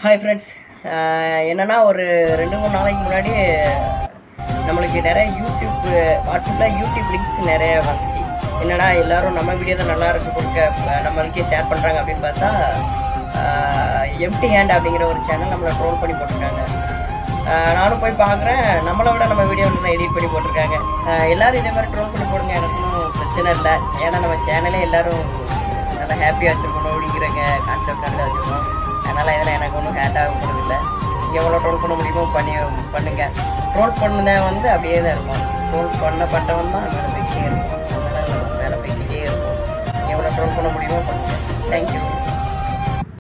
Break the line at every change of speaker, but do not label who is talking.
hi friends என்னன்னா ஒரு ரெண்டு மூணு நாளைக்கு முன்னாடி நம்மளுக்கு நிறைய யூடியூப் வாட்ஸ்அப்பில் யூடியூப் லிங்க்ஸ் நிறைய வந்துச்சு என்னடா எல்லாரும் நம்ம வீடியோ தான் நல்லா இருக்கு கொடுக்க அஹ் நம்மளுக்கே ஷேர் பண்ணுறாங்க அப்படின்னு பார்த்தா எம்டி ஹேண்ட் அப்படிங்கிற ஒரு சேனல் நம்மளை ட்ரோல் பண்ணி போட்டிருக்காங்க அஹ் நானும் போய் பார்க்குறேன் நம்மளை விட நம்ம வீடியோ நல்லா எடிட் பண்ணி போட்டிருக்காங்க அஹ் எல்லாரும் இதே மாதிரி ட்ரோல் பண்ணி போடுங்க எனக்கு ஒன்றும் பிரச்சனை இல்லை ஏன்னா நம்ம சேனலே எல்லாரும் நல்லா ஹாப்பியாக வச்சுருக்கணும் அப்படிங்கிறங்க கான்செப்டாக வச்சுருக்கோம் அதனால் இதெல்லாம் எனக்கு ஒன்றும் ஹேட் ஆக போகிறது இல்லை நீங்கள் எவ்வளோ ட்ரோல் பண்ண முடியுமோ பண்ணி பண்ணுங்கள் ட்ரோல் பண்ணதை வந்து அப்படியே தான் இருக்கும் ட்ரோல் பண்ணப்பட்டவன் தான் மேலே போய்க்கிட்டே இருக்கும் அதனால் மேலே போய்க்கிட்டே இருக்கும் எவ்வளோ ட்ரோல் பண்ண முடியுமோ பண்ணுங்கள் தேங்க்யூ